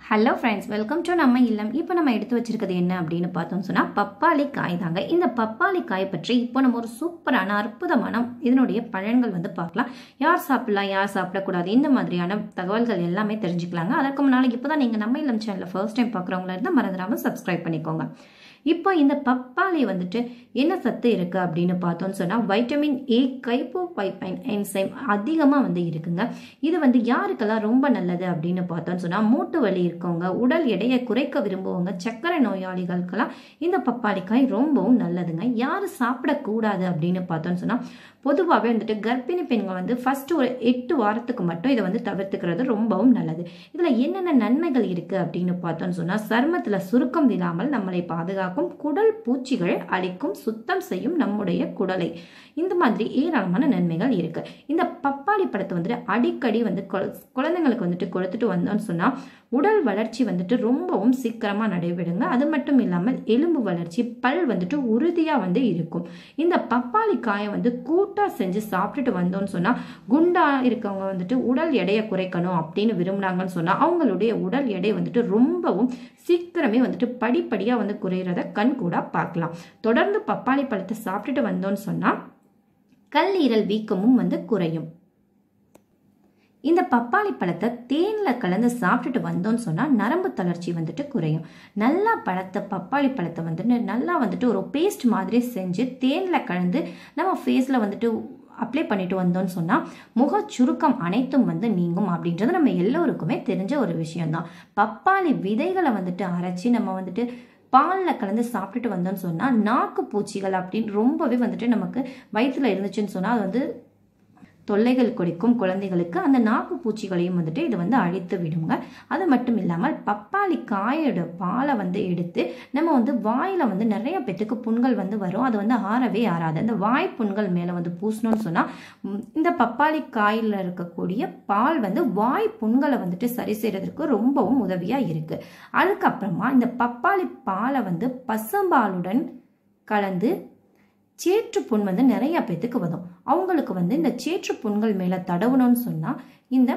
hello friends welcome to நம்ம இல்லம் இப்போ நம்ம எடுத்து வச்சிருக்கிறது என்ன அப்படின்னு பார்த்தோம்னு சொன்னால் பப்பாளி காய் தாங்க இந்த பப்பாளி காய் பற்றி இப்போ நம்ம ஒரு சூப்பரான அற்புதமான இதனுடைய பலன்கள் வந்து பார்க்கலாம் யார் சாப்பிடலாம் யார் சாப்பிடக்கூடாது இந்த மாதிரியான தகவல்கள் எல்லாமே தெரிஞ்சுக்கலாங்க அதற்கு முன்னால் இப்போ தான் நீங்கள் நம்ம இல்லம் சேனலில் ஃபர்ஸ்ட் டைம் பார்க்குறவங்களா இருந்தால் மறந்துடாமல் சப்ஸ்கிரைப் பண்ணிக்கோங்க இப்போ இந்த பப்பாளி வந்துட்டு என்ன சத்து இருக்குது அப்படின்னு பார்த்தோம்னு சொன்னால் வைட்டமின் ஏ கைப்போ பைப்பைன் என்சைம் அதிகமாக வந்து இருக்குங்க இது வந்து யாருக்கெல்லாம் ரொம்ப நல்லது அப்படின்னு பார்த்தோம்னு சொன்னால் மூட்டு வலி இருக்கவங்க உடல் எடையை குறைக்க விரும்புவவங்க சர்க்கரை நோயாளிகளுக்கெல்லாம் இந்த பப்பாளிக்காய் ரொம்பவும் நல்லதுங்க யார் சாப்பிடக்கூடாது அப்படின்னு பார்த்தோம்னு சொன்னால் பொதுவாகவே வந்துட்டு கர்ப்பிணி பெண்கள் வந்து ஃபர்ஸ்ட் ஒரு எட்டு வாரத்துக்கு மட்டும் இதை வந்து தவிர்த்துக்கிறது ரொம்பவும் நல்லது இதில் என்னென்ன நன்மைகள் இருக்குது அப்படின்னு பார்த்தோம்னு சொன்னால் சருமத்தில் சுருக்கம் இல்லாமல் நம்மளை பாதுகாக்கும் குடல் பூச்சிகள் அழிக்கும் சுத்தம் செய்யும் நம்முடைய குடலை இந்த மாதிரி ஏராளமான நன்மைகள் இருக்கு இந்த பப்பாளி பழத்தை வந்துட்டு அடிக்கடி வந்து குழந்தைங்களுக்கு வந்துட்டு கொடுத்துட்டு வந்தோம்னு சொன்னால் உடல் வளர்ச்சி வந்துட்டு ரொம்பவும் சீக்கிரமாக நடைபெறுங்க அது மட்டும் இல்லாமல் எலும்பு வளர்ச்சி பல் வந்துட்டு உறுதியாக வந்து இருக்கும் இந்த பப்பாளி காயை வந்து கூட்டாக செஞ்சு சாப்பிட்டுட்டு வந்தோம்னு சொன்னால் குண்டா இருக்கவங்க வந்துட்டு உடல் எடையை குறைக்கணும் அப்படின்னு விரும்புனாங்கன்னு சொன்னால் அவங்களுடைய உடல் எடை வந்துட்டு ரொம்பவும் சீக்கிரமே வந்துட்டு படிப்படியாக வந்து குறையிறத கண் கூட பார்க்கலாம் தொடர்ந்து பப்பாளி பழத்தை சாப்பிட்டுட்டு வந்தோம்னு சொன்னால் கல்லீரல் வீக்கமும் வந்து குறையும் இந்த பப்பாளி பழத்தை தேனில் கலந்து சாப்பிட்டுட்டு வந்தோம்னு சொன்னால் நரம்பு தளர்ச்சி வந்துட்டு குறையும் நல்லா பழத்தை பப்பாளி பழத்தை வந்துட்டு நல்லா வந்துட்டு ஒரு பேஸ்ட் மாதிரி செஞ்சு தேனில் கலந்து நம்ம ஃபேஸில் வந்துட்டு அப்ளை பண்ணிட்டு வந்தோம்னு சொன்னால் முக சுருக்கம் அனைத்தும் வந்து நீங்கும் அப்படின்றது நம்ம எல்லோருக்குமே தெரிஞ்ச ஒரு விஷயம்தான் பப்பாளி விதைகளை வந்துட்டு அரைச்சி நம்ம வந்துட்டு பாலில் கலந்து சாப்பிட்டுட்டு வந்தோம்னு சொன்னால் நாக்கு பூச்சிகள் அப்படின்னு ரொம்பவே வந்துட்டு நமக்கு வயிற்றில் இருந்துச்சுன்னு சொன்னால் அது வந்து தொல்லைகள் கொடுக்கும் குழந்தைகளுக்கு அந்த நாக்கு பூச்சிகளையும் வந்துட்டு இது வந்து அழித்து விடுங்க அது மட்டும் இல்லாமல் பப்பாளி காயோட பாலை வந்து எடுத்து நம்ம வந்து வாயில் வந்து நிறைய பேத்துக்கு புண்கள் வந்து வரும் அது வந்து ஆறவே ஆறாது அந்த வாய் புண்கள் மேலே வந்து பூசணும்னு சொன்னால் இந்த பப்பாளி காயில் இருக்கக்கூடிய பால் வந்து வாய் புண்களை வந்துட்டு சரி செய்கிறதுக்கு ரொம்பவும் உதவியாக இருக்குது அதுக்கப்புறமா இந்த பப்பாளி பாலை வந்து பசும்பாலுடன் கலந்து சேற்று புண் வந்து நிறைய பேத்துக்கு வரும் அவங்களுக்கு வந்து இந்த சேற்று புண்கள் மேலே தடவணும்னு சொன்னால் இந்த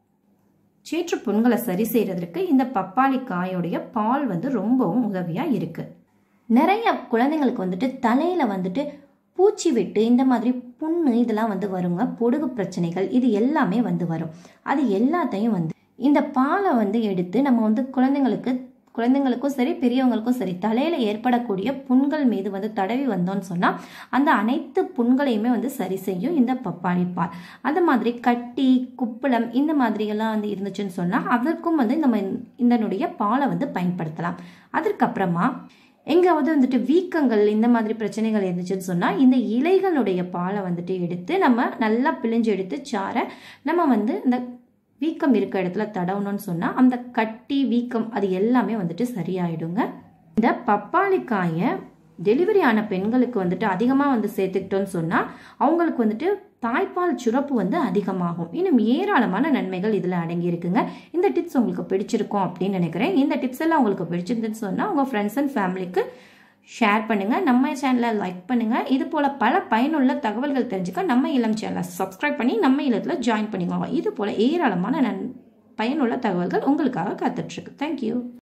சேற்று புண்களை சரி செய்கிறதுக்கு இந்த பப்பாளி காயோடைய பால் வந்து ரொம்பவும் உதவியாக இருக்குது நிறைய குழந்தைங்களுக்கு வந்துட்டு தலையில் வந்துட்டு பூச்சி வெட்டு இந்த மாதிரி புண்ணு இதெல்லாம் வந்து வருங்க பொடுகு பிரச்சனைகள் இது எல்லாமே வந்து வரும் அது எல்லாத்தையும் வந்து இந்த பாலை வந்து எடுத்து நம்ம வந்து குழந்தைங்களுக்கு குழந்தைங்களுக்கும் சரி பெரியவங்களுக்கும் சரி தலையில் ஏற்படக்கூடிய புண்கள் மீது வந்து தடவி வந்தோம்னு சொன்னால் அந்த அனைத்து புண்களையுமே வந்து சரி செய்யும் இந்த பப்பாளி பால் அந்த மாதிரி கட்டி குப்பளம் இந்த மாதிரியெல்லாம் வந்து இருந்துச்சுன்னு சொன்னால் அதற்கும் வந்து நம்ம இதனுடைய பாலை வந்து பயன்படுத்தலாம் அதற்கப்புறமா எங்காவது வந்துட்டு வீக்கங்கள் இந்த மாதிரி பிரச்சனைகள் இருந்துச்சுன்னு சொன்னால் இந்த இலைகளுடைய பாலை வந்துட்டு எடுத்து நம்ம நல்லா பிழிஞ்சு எடுத்து சாரை நம்ம வந்து இந்த வீக்கம் இருக்க இடத்துல தடவணும்னு சொன்னால் அந்த கட்டி வீக்கம் அது எல்லாமே வந்துட்டு சரியாயிடுங்க இந்த பப்பாளி காயை டெலிவரி ஆன பெண்களுக்கு வந்துட்டு அதிகமாக வந்து சேர்த்துக்கிட்டோன்னு சொன்னால் அவங்களுக்கு வந்துட்டு தாய்ப்பால் சுரப்பு வந்து அதிகமாகும் இன்னும் ஏராளமான நன்மைகள் இதில் அடங்கி இருக்குங்க இந்த டிப்ஸ் உங்களுக்கு பிடிச்சிருக்கும் அப்படின்னு நினைக்கிறேன் இந்த டிப்ஸ் எல்லாம் உங்களுக்கு பிடிச்சிருந்துன்னு சொன்னால் உங்கள் ஃப்ரெண்ட்ஸ் அண்ட் ஃபேமிலிக்கு ஷேர் பண்ணுங்கள் நம்ம சேனலை லைக் பண்ணுங்கள் இது போல் பல பயனுள்ள தகவல்கள் தெரிஞ்சுக்க நம்ம இளம் சேனலை சப்ஸ்கிரைப் பண்ணி நம்ம இல்லத்தில் ஜாயின் பண்ணிக்கோங்க இது போல் ஏராளமான நன் பயனுள்ள தகவல்கள் உங்களுக்காக காத்துட்ருக்கு தேங்க்யூ